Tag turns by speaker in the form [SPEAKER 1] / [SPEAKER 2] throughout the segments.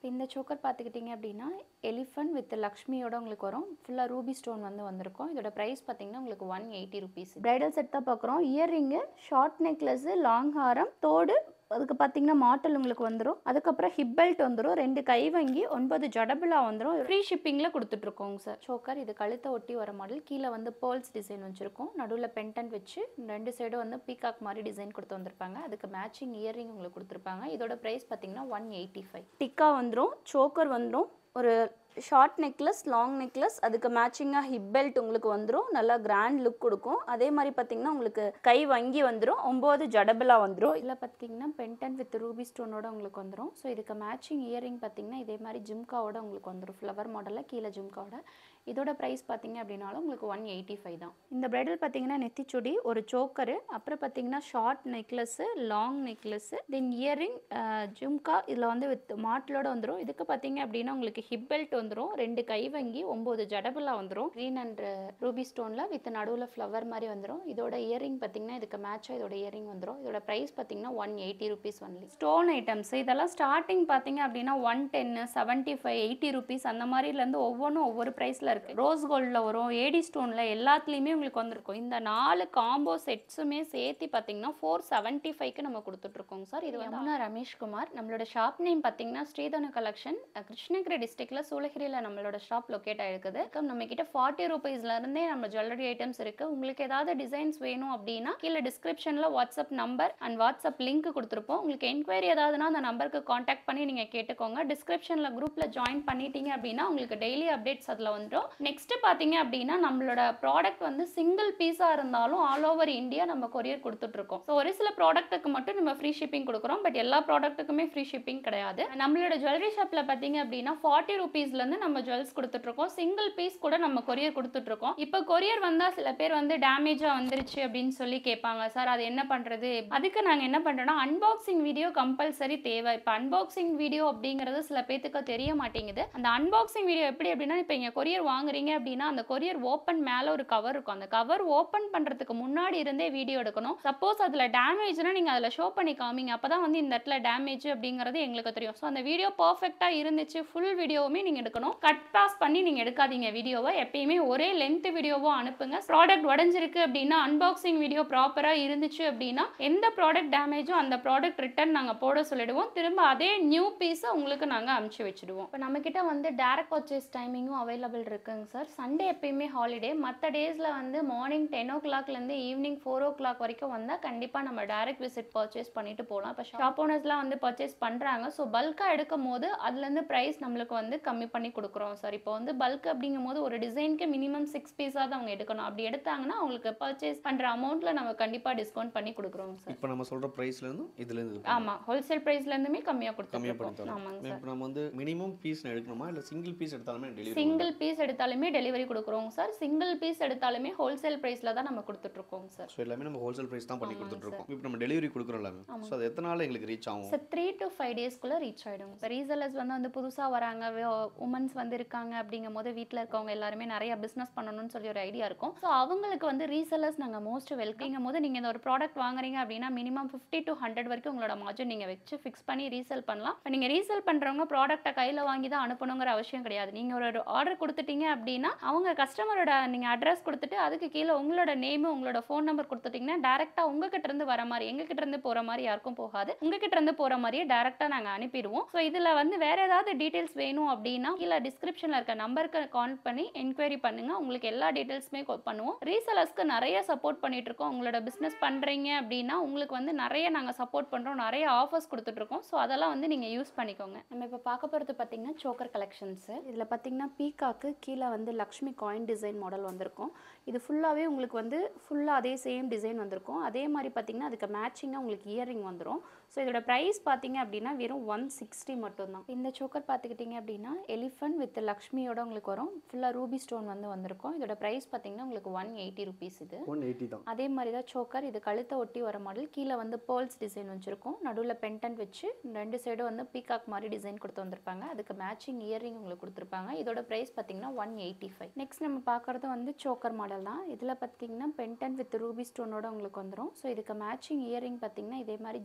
[SPEAKER 1] இந்த சோக்கர் பார்த்துக்கிட்டிங்க அப்படின்னா elephant with லக்ஷ்மியோட உங்களுக்கு வரும் ஃபுல்லாக ரூபி ஸ்டோன் வந்து வந்திருக்கும் இதோட ப்ரைஸ் பார்த்தீங்கன்னா உங்களுக்கு one eighty rupees bridal set தான் பார்க்குறோம் இயர்ரிங்கு ஷார்ட் நெக்லஸ்ஸு லாங் ஹாரம் தோடு அதுக்கு பார்த்தீங்கன்னா மாட்டல் உங்களுக்கு வந்துடும் அதுக்கப்புறம் ஹிப் பெல்ட் வந்துடும் ரெண்டு கை வங்கி ஒன்பது ஜடபிளா வந்துடும் ஃப்ரீ ஷிப்பிங்கில் கொடுத்துட்ருக்கோங்க சார் சோக்கர் இது கழுத்தை ஒட்டி வர மாடல் கீழே வந்து பேர்ல்ஸ் டிசைன் வச்சுருக்கோம் நடுவில் பென்டன் வச்சு ரெண்டு சைடும் வந்து பீகாக் மாதிரி டிசைன் கொடுத்து வந்திருப்பாங்க அதுக்கு மேட்சிங் இயரிங் உங்களுக்கு கொடுத்துருப்பாங்க இதோட ப்ரைஸ் பார்த்தீங்கன்னா ஒன் எயிட்டி ஃபைவ் டிக்கா வந்துடும் சோக்கர் வந்துடும் ஒரு ஷார்ட் நெக்லஸ் லாங் நெக்லஸ் அதுக்கு மேட்சிங்காக ஹிப் பெல்ட் உங்களுக்கு வந்துடும் நல்லா கிராண்ட் லுக் கொடுக்கும் அதே மாதிரி பார்த்தீங்கன்னா உங்களுக்கு கை வங்கி வந்துடும் ஒம்பது ஜடபிளா வந்துடும் இதில் பார்த்தீங்கன்னா பென்டன் வித் ரூபி ஸ்டோனோட உங்களுக்கு வந்துடும் ஸோ இதுக்கு மேட்சிங் இயரிங் பார்த்தீங்கன்னா இதே மாதிரி ஜிம்காவோட உங்களுக்கு வந்துடும் ஃப்ளவர் மாடலில் கீழே ஜிம்காவோட இதோட ப்ரைஸ் பார்த்தீங்க அப்படின்னாலும் உங்களுக்கு ஒன் எயிட்டி ஃபைவ் தான் இந்த பிரைடல் பார்த்தீங்கன்னா நெத்திச்சுடி ஒரு சோக்கரு அப்புறம் பார்த்தீங்கன்னா short necklace long necklace then earring jhumka இதில் வந்து வித் மாட்டலோட வந்துடும் இதுக்கு பார்த்தீங்க அப்படின்னா உங்களுக்கு ஹிப் பெல்ட் வந்துடும் ரெண்டு கை வங்கி ஒம்பது ஜடபிளா வந்துடும் க்ரீன் அண்ட் ரூபி ஸ்டோனில் வித் நடுவில் ஃப்ளவர் மாதிரி வந்துடும் இதோட இயரிங் பார்த்தீங்கன்னா இதுக்கு மேட்சாக இதோட இயரிங் வந்துடும் இதோட ப்ரைஸ் பார்த்தீங்கன்னா one eighty rupees only stone items இதெல்லாம் ஸ்டார்டிங் பார்த்தீங்க அப்படின்னா ஒன் டென்னு செவன்ட்டி ஃபைவ் எயிட்டி ருபீஸ் அந்த மாதிரிலேருந்து ஒவ்வொன்றும் ஒவ்வொரு ப்ரைஸில் இருக்குது ரோஸ் கோல்டில் வரும் ஏடி ஸ்டோனில் எல்லாத்துலேயுமே உங்களுக்கு வந்திருக்கும் இந்த நாலு காம்போ செட்ஸுமே சேர்த்து பார்த்தீங்கன்னா ஃபோர் செவன்ட்டி ஃபைவ்க்கு நம்ம கொடுத்துட்ருக்கோங்க சார் இது வந்து ரமேஷ்குமார் நம்மளோட ஷாப் நேம் பார்த்தீங்கன்னா ஸ்ரீதனு கலெக்ஷன் கிருஷ்ணகிரி டிஸ்ட்ரிக்ட்ல சூளகிரியில் நம்மளோட ஷாப் லொக்கேட் ஆயிருக்குது நம்ம கிட்ட ஃபார்ட்டி ருபீஸ்லேருந்தே நம்ம ஜுவல்லரி ஐட்டம்ஸ் இருக்குது உங்களுக்கு ஏதாவது டிசைன்ஸ் வேணும் அப்படின்னா கீழே டிஸ்கிரிப்ஷனில் WhatsApp number and WhatsApp link கொடுத்துருப்போம் உங்களுக்கு என்கொயரி ஏதாவதுனா அந்த நம்பருக்கு காண்டாக்ட் பண்ணி நீங்கள் கேட்டுக்கோங்க டிஸ்கிரிப்ஷனில் குரூப்பில் ஜாயின் பண்ணிட்டீங்க அப்படின்னா உங்களுக்கு டெய்லி அப்டேட்ஸ் அதில் வந்துடும் நெக்ஸ்ட் பார்த்தீங்க அப்படின்னா நம்மளோட ப்ராடக்ட் வந்து சிங்கிள் பீஸாக இருந்தாலும் ஆல் ஓவர் இந்தியா நம்ம கொரியர் கொடுத்துட்ருக்கோம் ஸோ ஒரு சில ப்ராடக்ட்டுக்கு மட்டும் நம்ம ஃப்ரீ ஷிப்பிங் கொடுக்குறோம் பட் எல்லா ப்ராடக்ட்டுக்குமே ஃப்ரீ ஷிப்பிங் கிடையாது நம்மளோட ஜுவல்லரி ஷாப்பில் பார்த்தீங்க அப்படின்னா ஃபார்ட்டி ருபீஸ்லேருந்து நம்ம ஜுவல்ஸ் கொடுத்துட்ருக்கோம் சிங்கிள் பீஸ் கூட நம்ம கொரியர் கொடுத்துட்ருக்கோம் இப்போ கொரியர் வந்தால் சில பேர் வந்து டேமேஜாக வந்துருச்சு அப்படின்னு சொல்லி கேட்பாங்க சார் அது என்ன பண்ணுறது அதுக்கு நாங்கள் என்ன பண்ணுறோம்னா அன்பாக்சிங் வீடியோ கம்பல்சரி தேவை இப்போ அன்பாக்சிங் வீடியோ அப்படிங்கிறது சில பேத்துக்கு தெரிய மாட்டேங்குது அந்த அன்பாக்சிங் வீடியோ எப்படி அப்படின்னா இப்போ இங்கே கொரியர் வாங்குறீங்க அப்படின்னா அந்த கொரியர் ஓப்பன் மேலே ஒரு கவர் இருக்கும் அந்த கவர் ஓப்பன் பண்ணுறதுக்கு முன்னாடி இருந்தே வீடியோ எடுக்கணும் சப்போஸ் அதில் டேமேஜ்னா நீங்கள் அதில் ஷோ பண்ணி காமிங்க அப்போ தான் வந்து இந்த இடத்துல டேமேஜ் அப்படிங்கிறது எங்களுக்கு தெரியும் ஸோ அந்த வீடியோ பர்ஃபெக்டாக இருந்துச்சு ஃபுல் வீடியோவுமே நீங்கள் எடுக்கணும் கட் பாஸ் பண்ணி நீங்கள் எடுக்காதீங்க வீடியோவை எப்பயுமே ஒரே லென்த் வீடியோவோ அனுப்புங்க ப்ராடக்ட் உடஞ்சிருக்கு அப்படின்னா அன்பாக்சிங் வீடியோ ப்ராப்பராக இருந்துச்சு அப்படின்னா எந்த ப்ராடக்ட் டேமேஜோ அந்த ப்ராடக்ட் ரிட்டர்ன் நாங்கள் போட சொல்லிடுவோம் திரும்ப அதே நியூ பீஸை உங்களுக்கு நாங்கள் அனுப்பிச்சு வச்சுடுவோம் இப்போ நம்மக்கிட்ட வந்து டேரக்ட் பர்ச்சேஸ் டைமிங்கும் அவைலபிள் இருக்குங்க சார் சண்டே எப்பயுமே ஹாலிடே மற்ற டேஸில் வந்து மார்னிங் டென் ஓ கிளாக்லேருந்து ஈவினிங் ஃபோர் ஓ கிளாக் வரைக்கும் வந்தால் கண்டிப்பாக நம்ம டேரக்ட் விசிட் பர்ச்சேஸ் பண்ணிட்டு போகலாம் இப்போ ஷாப் ஓனர்ஸ்லாம் வந்து பர்ச்சேஸ் பண்ணுறாங்க ஸோ பல்காக எடுக்கும் போது அதுலேருந்து ப்ரைஸ் நம்மளுக்கு வந்து கம்மி பண்ணி கொடுக்குறோம் சார் இப்போ வந்து பல்க் அப்படிங்கும் போது ஒரு டிசைனுக்கு மினிமம் சிக்ஸ் பீஸாக தான் அவங்க எடுக்கணும் அப்படி எடுத்தாங்கன்னா அவங்களுக்கு பர்ச்சேஸ் பண்ணுற அமௌண்ட்டில் நம்ம கண்டிப்பாக டிஸ்கவுண்ட் பண்ணி கொடுக்குறோம் சார்
[SPEAKER 2] இப்போ நம்ம சொல்கிற ப்ரைஸ்லேருந்தும் இதுலேருந்து
[SPEAKER 1] ஆமாம் ஹோல்சேல் ப்ரைஸ்லேருந்துமே கம்மியாக
[SPEAKER 2] கம்மியாக பண்ணி
[SPEAKER 1] கொடுத்துருக்கோம்
[SPEAKER 2] தரோம்
[SPEAKER 1] ஆமாங்க சார்
[SPEAKER 2] இப்போ நம்ம வந்து மினிமம் பீஸ் எடுக்கணுமா இல்லை சிங்கிள் பீஸ் எடுத்தாலுமே டெலிவரி
[SPEAKER 1] சிங்கிள் பீஸ் எடுத்தாலுமே டெலிவரி கொடுக்குறோம் சார் சிங்கிள் பீஸ் எடுத்தாலுமே ஹோல்சேல் ப்ரைஸில் தான் நம்ம கொடுத்துட்ருக்கோம் சார்
[SPEAKER 2] ஸோ எல்லாமே நம்ம ஹோல்சேல் ப்ரைஸ் தான் பண்ணி கொடுத்துட்ருக்கோம் இப்போ நம்ம டெலிவரி கொடுக்குறோம் எல்லாமே ஸோ அது எத்தனை நாள் எங்களுக்கு ரீச் ஆகும்
[SPEAKER 1] சார் த்ரீ டு ஃபைவ் டேஸ்க்குள்ளே ரீச் ஆகிடும் இப்போ ரீசலர்ஸ் வந்து வந்து புதுசாக வராங்க உமன்ஸ் வந்து இருக்காங்க அப்படிங்கும் போது வீட்டில் இருக்கவங்க எல்லாருமே நிறைய பிஸ்னஸ் பண்ணணும்னு சொல்லி ஒரு ஐடியா இருக்கும் ஸோ அவங்களுக்கு வந்து ரீசலர்ஸ் நாங்கள் மோஸ்ட் வெல்கிங்கும் போது நீங்கள் இந்த ஒரு ப்ராடக்ட் வாங்குறீங்க அப்படின்னா மினிமம் ஃபிஃப்டி டு ஹண்ட்ரட் வரைக்கும் உங்களோட மார்ஜின் நீங்கள் வச்சு ஃபிக்ஸ் பண்ணி ரீசேல் பண்ணலாம் இப்போ நீங்கள் ரீசேல் பண்ணுறவங்க ப்ராடக்ட்டை கையில் வாங்கி தான் அனுப்பணுங்கிற அவசியம் கிடையாது நீங்கள் ஒரு ஆர்டர் கொடுத்துட்டீங்க அப்படின்னா அவங்க கஸ்டமரோட நீங்கள் அட்ரஸ் கொடுத்துட்டு அதுக்கு கீழே உங்களோட நேமு உங்களோட ஃபோன் நம்பர் கொடுத்துட்டிங்கன்னா டேரெக்டாக உங்ககிட்ட இருந்து வர மாதிரி எங்ககிட்ட இருந்து போகிற மாதிரி யாருக்கும் போகாது உங்ககிட்ட இருந்து போகிற மாதிரியே டேரெக்டாக நாங்கள் அனுப்பிடுவோம் ஸோ இதில் வந்து வேற ஏதாவது டீட்டெயில்ஸ் வேணும் அப்படின்னா கீழே டிஸ்கிரிப்ஷனில் இருக்க நம்பருக்கு கால் பண்ணி என்கொயரி பண்ணுங்க உங்களுக்கு எல்லா டீட்டெயில்ஸுமே பண்ணுவோம் ரீசலர்ஸ்க்கு நிறைய சப்போர்ட் பண்ணிட்டு இருக்கோம் உங்களோட பிஸ்னஸ் பண்ணுறீங்க அப்படின்னா உங்களுக்கு வந்து நிறைய நாங்கள் சப்போர்ட் பண்ணுறோம் நிறைய ஆஃபர்ஸ் கொடுத்துட்ருக்கோம் ஸோ அதெல்லாம் வந்து நீங்கள் யூஸ் பண்ணிக்கோங்க நம்ம இப்போ பார்க்க போகிறது பார்த்தீங்கன்னா சோக்கர் கலெக்ஷன்ஸு இதில் பார்த்தீங்கன்னா பீகாக்கு கீழே வந்து லக்ஷ்மி காயின் டிசைன் மாடல் வந்திருக்கும் இது ஃபுல்லாகவே உங்களுக்கு வந்து ஃபுல்லாக அதே சேம் டிசைன் வந்திருக்கும் அதே மாதிரி பார்த்தீங்கன்னா அதுக்கு மேட்சிங்காக உங்களுக்கு இயரிங் வந்துடும் ஸோ இதோட ப்ரைஸ் பார்த்தீங்க அப்படின்னா வெறும் ஒன் சிக்ஸ்டி மட்டும்தான் இந்த சோக்கர் பார்த்துக்கிட்டிங்க அப்படின்னா எலிஃபண்ட் வித் லக்ஷ்மியோட உங்களுக்கு வரும் ஃபுல்லாக ரூபி ஸ்டோன் வந்து வந்திருக்கும் இதோட ப்ரைஸ் பார்த்தீங்கன்னா உங்களுக்கு ஒன் எயிட்டி ருபீஸ் இது
[SPEAKER 2] ஒன் எயிட்டி தான்
[SPEAKER 1] அதே மாதிரி தான் சோக்கர் இது கழுத்தை ஒட்டி வர மாடல் கீழே வந்து பேர்ல்ஸ் டிசைன் வச்சுருக்கோம் நடுவில் பென்டன் வச்சு ரெண்டு சைடும் வந்து பீகாக் மாதிரி டிசைன் கொடுத்து வந்திருப்பாங்க அதுக்கு மேட்சிங் இயரிங் உங்களுக்கு கொடுத்துருப்பாங்க இதோட ப்ரைஸ் பார்த்தீங்கன்னா ஒன் எயிட்டி ஃபைவ் நெக்ஸ்ட் நம்ம பார்க்குறது வந்து சோக்கர் மாடல் தான் இதில் பார்த்தீங்கன்னா பென்டன் வித் ரூபி ஸ்டோனோட உங்களுக்கு வந்துடும் ஸோ இதுக்கு மேட்சிங் இயரிங் பார்த்தீங்கன்னா இதே மாதிரி ஜிம்காவோட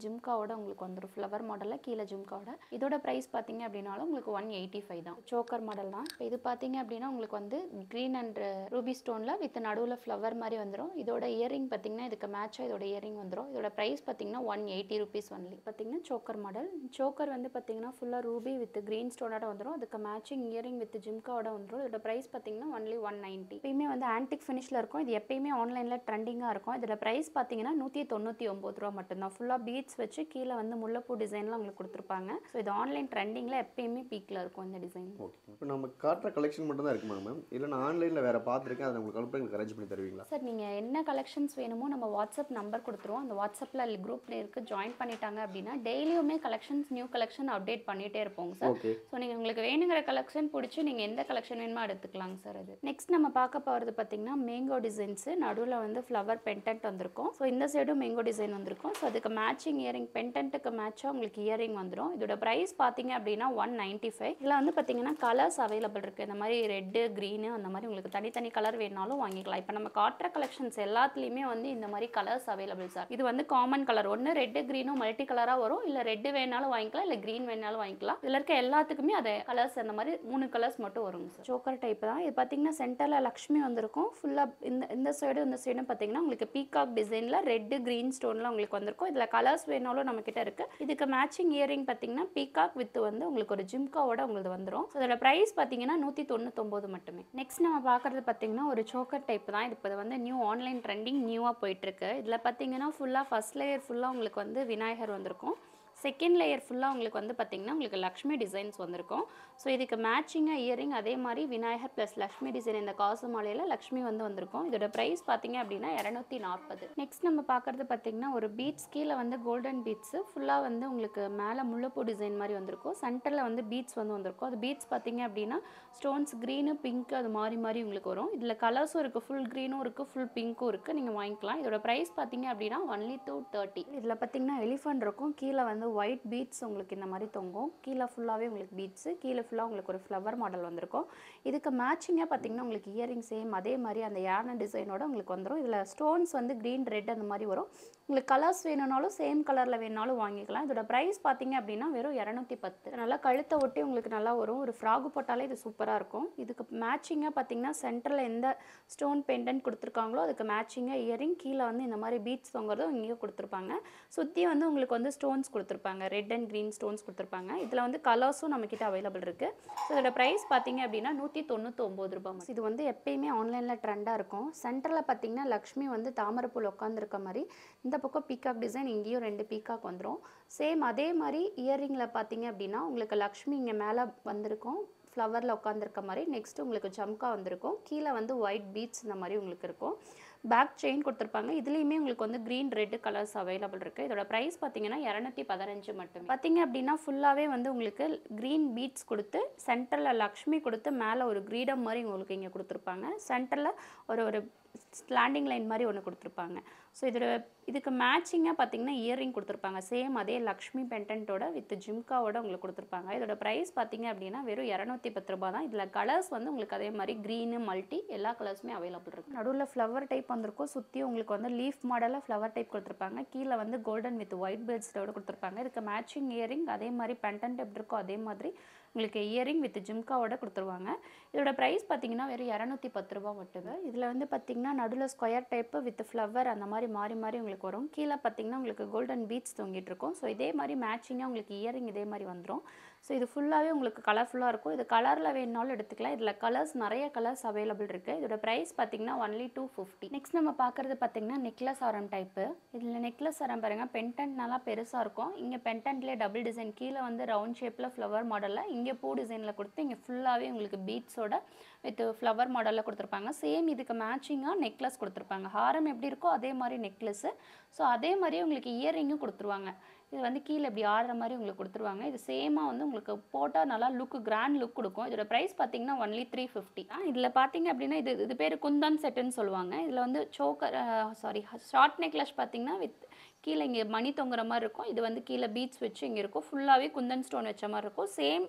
[SPEAKER 1] ஜிம்காவோட உங்களுக்கு வந்துடும் ஃப்ளவர் மாடலில் கீழே ஜிம்காவோட இதோட ப்ரைஸ் பார்த்தீங்க அப்படின்னாலும் உங்களுக்கு ஒன் எயிட்டி ஃபைவ் தான் சோக்கர் மாடல் தான் இப்போ இது பார்த்தீங்க அப்படின்னா உங்களுக்கு வந்து க்ரீன் அண்ட் ரூபி ஸ்டோனில் வித் நடுவில் ஃப்ளவர் மாதிரி வந்துடும் இதோட இயரிங் பார்த்தீங்கன்னா இதுக்கு மேட்சாக இதோட இயரிங் வந்துடும் இதோட ப்ரைஸ் பார்த்தீங்கன்னா ஒன் எயிட்டி ருபீஸ் ஒன்லி பார்த்தீங்கன்னா சோக்கர் மாடல் சோக்கர் வந்து பார்த்தீங்கன்னா ஃபுல்லாக ரூபி வித் க்ரீன் ஸ்டோனோட வந்துடும் அதுக்கு மேட்சிங் இயரிங் வித் ஜிம்காவோட வந்துடும் இதோட ப்ரைஸ் பார்த்தீங்கன்னா ஒன்லி ஒன் நைன்ட்டி எப்பயுமே வந்து ஆன்டிக் ஃபினிஷில் இருக்கும் இது எப்பயுமே ஆன்லைனில் ட்ரெண்டிங்காக இருக்கும் இதோட ப்ரைஸ் பார்த்தீங்கன்னா நூற்றி தொண்ணூற்றி ஒம்பது ரூபா மட்டும்தான் ஃபுல்லாக பீட்ஸ் வச்சு கீழே வந்து முல்லைப்பூ டிசைன்லாம் உங்களுக்கு கொடுத்துருப்பாங்க ஸோ இது ஆன்லைன் ட்ரெண்டிங்கில் எப்பயுமே பீக்கில் இருக்கும் இந்த டிசைன்
[SPEAKER 2] ஓகே இப்போ நம்ம காட்டுற கலெக்ஷன் மட்டும் தான் இருக்குமா மேம் இல்லை நான் ஆன்லைனில் வேறு பார்த்துருக்கேன் அதை உங்களுக்கு அனுப்பி எனக்கு அரேஞ்ச் பண்ணி தருவீங்களா
[SPEAKER 1] சார் நீங்கள் என்ன கலெக்ஷன்ஸ் வேணுமோ நம்ம வாட்ஸ்அப் நம்பர் கொடுத்துருவோம் அந்த வாட்ஸ்அப்பில் குரூப்பில் இருக்குது ஜாயின் பண்ணிட்டாங்க அப்படின்னா டெய்லியுமே கலெக்ஷன்ஸ் நியூ கலெக்ஷன் அப்டேட் பண்ணிகிட்டே இருப்போங்க சார்
[SPEAKER 2] ஓகே
[SPEAKER 1] ஸோ நீங்கள் உங்களுக்கு வேணுங்கிற கலெக்ஷன் பிடிச்சி நீங்கள் எந்த கலெக்ஷன் வேணுமோ எடுத்துக்கலாங்க சார் அது நெக்ஸ்ட் நம்ம பார்க்க போகிறது பார்த்தீங்கன்னா மேங்கோ டிசைன்ஸு நடுவில் வந்து ஃப்ளவர் பென்டென்ட் வந்திருக்கும் ஸோ இந்த சைடும் மேங்கோ டிசைன் வந்திருக்கும் ஸோ அதுக்கு மேட்சிங் இயரிங் பென்டென்ட்டுக்கு மேட்சாக உங்களுக்கு இயரிங் வந்துடும் இதோட ப்ரைஸ் பார்த்தீங்க அப்படின்னா ஒன் நைன்ட்டி ஃபைவ் இதில் வந்து பார்த்தீங்கன்னா கலர்ஸ் அவைலபிள் இருக்குது இந்த மாதிரி ரெட்டு க்ரீனு அந்த மாதிரி உங்களுக்கு தனித்தனி கலர் வேணாலும் வாங்கிக்கலாம் இப்போ நம்ம காட்டுற கலெக்ஷன்ஸ் எல்லாத்துலேயுமே வந்து இந்த மாதிரி கலர்ஸ் அவைலபிள் சார் இது வந்து காமன் கலர் ஒன்று ரெட்டு க்ரீனும் மல்டி கலராக வரும் இல்லை ரெட்டு வேணாலும் வாங்கிக்கலாம் இல்லை க்ரீன் வேணாலும் வாங்கிக்கலாம் இதில் இருக்க எல்லாத்துக்குமே அது கலர்ஸ் அந்த மாதிரி மூணு கலர்ஸ் மட்டும் வருங்க சார் சோக்கர் டைப் தான் இது பார்த்தீங்கன்னா சென்டரில் லக்ஷ்மி வந்திருக்கும் ஃபுல்லாக இந்த இந்த சைடும் இந்த சைடும் பார்த்தீங்கன்னா உங்களுக்கு பீகாக் டிசைனில் ரெட்டு க்ரீன் ஸ்டோனில் உங்களுக்கு வந்திருக்கும் இதில் கலர்ஸ் வேணாலும் நம்ம கிட்ட இருக்கு இதுக்கு மேட்சிங் இயரிங் பார்த்தீங்கன்னா பீகாக் வித் வந்து உங்களுக்கு ஒரு ஜிம்காவோட உங்களுக்கு வந்துடும் ஸோ இதோட ப்ரைஸ் பார்த்தீங்கன்னா நூற்றி தொண்ணூத்தொம்பது மட்டுமே நெக்ஸ்ட் நம்ம பார்க்குறது பார்த்தீங்கன்னா ஒரு சோக்கர் டைப் தான் இது இப்போ வந்து நியூ ஆன்லைன் ட்ரெண்டிங் நியூவாக போயிட்டுருக்கு இதில் பார்த்தீங்கன்னா ஃபுல்லாக ஃபஸ்ட் லேயர் ஃபுல்லாக உங்களுக்கு வந்து விநாயகர் வந்திருக்கும் செகண்ட் லேயர் ஃபுல்லாக உங்களுக்கு வந்து பார்த்தீங்கன்னா உங்களுக்கு லக்ஷ்மி டிசைன்ஸ் வந்திருக்கும் ஸோ இதுக்கு மேட்சிங்காக இயரிங் அதே மாதிரி விநாயகர் ப்ளஸ் லக்ஷ்மி டிசைன் இந்த காசு மாலையில் லக்ஷ்மி வந்து வந்திருக்கும் இதோட ப்ரைஸ் பார்த்தீங்க அப்படின்னா இரநூத்தி நாற்பது நெக்ஸ்ட் நம்ம பார்க்குறது பார்த்தீங்கன்னா ஒரு பீட்ஸ் கீழே வந்து கோல்டன் பீட்ஸு ஃபுல்லாக வந்து உங்களுக்கு மேலே முல்லைப்பூ டிசைன் மாதிரி வந்திருக்கும் சென்டரில் வந்து பீட்ஸ் வந்து வந்திருக்கும் அது பீட்ஸ் பார்த்தீங்க அப்படின்னா ஸ்டோன்ஸ் க்ரீனு பிங்க் அது மாறி மாறி உங்களுக்கு வரும் இதில் கலர்ஸும் இருக்குது ஃபுல் க்ரீனும் இருக்குது ஃபுல் பிங்க்கும் இருக்குது நீங்கள் வாங்கிக்கலாம் இதோட ப்ரைஸ் பார்த்தீங்க அப்படின்னா ஒன்லி டூ தேர்ட்டி இதில் பார்த்தீங்கன்னா எலிஃபண்ட் இருக்கும் கீழே வந்து ஒயிட் பீட்ஸ் உங்களுக்கு இந்த மாதிரி தொங்கும் கீழே ஃபுல்லாகவே உங்களுக்கு பீட்ஸு கீழே ஃபுல்லாக உங்களுக்கு ஒரு ஃப்ளவர் மாடல் வந்திருக்கும் இதுக்கு மேட்சிங்காக பார்த்தீங்கன்னா உங்களுக்கு இயரிங் சேம் அதே மாதிரி அந்த யானை டிசைனோட உங்களுக்கு வந்துடும் இதில் ஸ்டோன்ஸ் வந்து க்ரீன் ரெட் அந்த மாதிரி வரும் உங்களுக்கு கலர்ஸ் வேணும்னாலும் சேம் கலரில் வேணுனாலும் வாங்கிக்கலாம் இதோட ப்ரைஸ் பார்த்தீங்க அப்படின்னா வெறும் இரநூத்தி பத்து நல்லா கழுத்தை ஒட்டி உங்களுக்கு நல்லா வரும் ஒரு ஃப்ராகு போட்டாலே இது சூப்பராக இருக்கும் இதுக்கு மேட்சிங்காக பார்த்தீங்கன்னா சென்டரில் எந்த ஸ்டோன் பெண்டன்ட் கொடுத்துருக்காங்களோ அதுக்கு மேட்சிங்காக இயரிங் கீழே வந்து இந்த மாதிரி பீட்ஸ் தொங்குறதும் இங்கேயே கொடுத்துருப்பாங்க சுற்றி வந்து உங்களுக்கு வந்து ஸ்டோன்ஸ் கொடுத்துருப்பாங்க ரெட் அண்ட் க்ரீன் ஸ்டோன்ஸ் கொடுத்துருப்பாங்க இதில் வந்து கலர்ஸும் நம்மக்கிட்ட அவைலபிள் இருக்குது ஸோ இதோட ப்ரைஸ் பார்த்தீங்க அப்படின்னா நூற்றி தொண்ணூற்றி ஒம்பது ரூபாய் மட்டும். இது வந்து எப்பயுமே ஆன்லைனில் ட்ரெண்டாக இருக்கும் சென்டரில் பார்த்தீங்கன்னா லக்ஷ்மி வந்து தாமரைப்பூல் உட்காந்துருக்க மாதிரி இந்த பக்கம் பீகாக் டிசைன் இங்கேயும் ரெண்டு பீகாக் வந்துடும் சேம் அதே மாதிரி இயரிங்கில் பார்த்தீங்க அப்படின்னா உங்களுக்கு லக்ஷ்மி இங்கே மேலே வந்திருக்கும் ஃப்ளவரில் உட்காந்துருக்க மாதிரி நெக்ஸ்ட் உங்களுக்கு ஜம்கா வந்திருக்கும் கீழே வந்து ஒயிட் பீட்ஸ் இந்த மாதிரி உங்களுக்கு இருக்கும் பேக் செயின் கொடுத்துருப்பாங்க இதுலேயுமே உங்களுக்கு வந்து க்ரீன் ரெட் கலர்ஸ் அவைலபிள் இருக்குது இதோட ப்ரைஸ் பார்த்தீங்கன்னா இரநூத்தி பதினஞ்சு மட்டும் பார்த்தீங்க அப்படின்னா ஃபுல்லாகவே வந்து உங்களுக்கு க்ரீன் பீட்ஸ் கொடுத்து சென்டரில் லக்ஷ்மி கொடுத்து மேலே ஒரு கிரீடம் மாதிரி உங்களுக்கு இங்கே கொடுத்துருப்பாங்க சென்டரில் ஒரு ஒரு ஸ்லாண்டிங் லைன் மாதிரி ஒன்று கொடுத்துருப்பாங்க ஸோ இதோட இதுக்கு மேட்சிங்காக பார்த்தீங்கன்னா இயரிங் கொடுத்துருப்பாங்க சேம் அதே லக்ஷ்மி பெண்டன்ட்டோட வித் ஜிம்காவோட உங்களுக்கு கொடுத்துருப்பாங்க இதோட ப்ரைஸ் பார்த்தீங்க அப்படின்னா வெறும் இரநூத்தி பத்து ரூபா தான் இதில் கலர்ஸ் வந்து உங்களுக்கு அதே மாதிரி க்ரீனு மல்டி எல்லா கலர்ஸுமே அவைலபிள் இருக்குது நடுவில் ஃப்ளவர் டைப் வந்திருக்கும் சுற்றி உங்களுக்கு வந்து லீஃப் மாடலில் ஃப்ளவர் டைப் கொடுத்துருப்பாங்க கீழே வந்து கோல்டன் வித் ஒயிட் பேர்ட்ஸோட கொடுத்துருப்பாங்க இதுக்கு மேட்சிங் இயரிங் அதே மாதிரி பெண்டன்ட் எப்படி இருக்கோ அதே மாதிரி உங்களுக்கு இயரிங் வித் ஜிம்காவோட கொடுத்துருவாங்க இதோட ப்ரைஸ் பார்த்தீங்கன்னா வெறும் இரநூத்தி பத்து ரூபா மட்டுமே இதில் வந்து பார்த்தீங்கன்னா நடுவில் ஸ்கொயர் டைப்பு வித் ஃப்ளவர் அந்த மாதிரி மாறி மாறி உங்களுக்கு வரும் கீழே பார்த்தீங்கன்னா உங்களுக்கு கோல்டன் பீட்ஸ் தொங்கிட்டு இருக்கும் ஸோ இதே மாதிரி மேட்சிங்காக உங்களுக்கு இயரிங் இதே மாதிரி வந்துடும் ஸோ இது ஃபுல்லாகவே உங்களுக்கு கலர்ஃபுல்லாக இருக்கும் இது கலரில் வேணுனாலும் எடுத்துக்கலாம் இதில் கலர்ஸ் நிறைய கலர்ஸ் அவைலபிள் இருக்குது இதோட ப்ரைஸ் பார்த்தீங்கன்னா ஒன்லி டூ ஃபிஃப்டி நெக்ஸ்ட் நம்ம பார்க்குறது பார்த்தீங்கன்னா நெக்லஸ் ஆரம் டைப்பு இதில் நெக்லஸ் ஆரம் பாருங்கள் பென்டன்ட் நல்லா பெருசாக இருக்கும் இங்கே பென்டன்ட்லேயே டபுள் டிசைன் கீழே வந்து ரவுண்ட் ஷேப்பில் ஃப்ளவர் மாடலில் இங்கே பூ டிசைனில் கொடுத்து இங்கே ஃபுல்லாகவே உங்களுக்கு பீட்ஸோட வித் ஃப்ளவர் மாடலில் கொடுத்துருப்பாங்க சேம் இதுக்கு மேட்சிங்காக நெக்லஸ் கொடுத்துருப்பாங்க ஹாரம் எப்படி இருக்கோ அதே மாதிரி நெக்லஸ்ஸு ஸோ அதே மாதிரியே உங்களுக்கு இயரிங்கும் கொடுத்துருவாங்க இது வந்து கீழே இப்படி ஆடுற மாதிரி உங்களுக்கு கொடுத்துருவாங்க இது சேமாக வந்து உங்களுக்கு போட்டால் நல்லா லுக்கு கிராண்ட் லுக் கொடுக்கும் இதோட ப்ரைஸ் பார்த்தீங்கன்னா ஒன்லி த்ரீ ஃபிஃப்டி இதில் பார்த்தீங்க அப்படின்னா இது இது பேர் குந்தன் செட்டுன்னு சொல்லுவாங்க இதில் வந்து சோக்கர் சாரி ஷார்ட் நெக்லஸ் பார்த்தீங்கன்னா வித் கீழே இங்கே மணி தொங்குற மாதிரி இருக்கும் இது வந்து கீழே பீட்ஸ் வச்சு இங்கே இருக்கும் ஃபுல்லாகவே குந்தன் ஸ்டோன் வச்ச மாதிரி இருக்கும் சேம்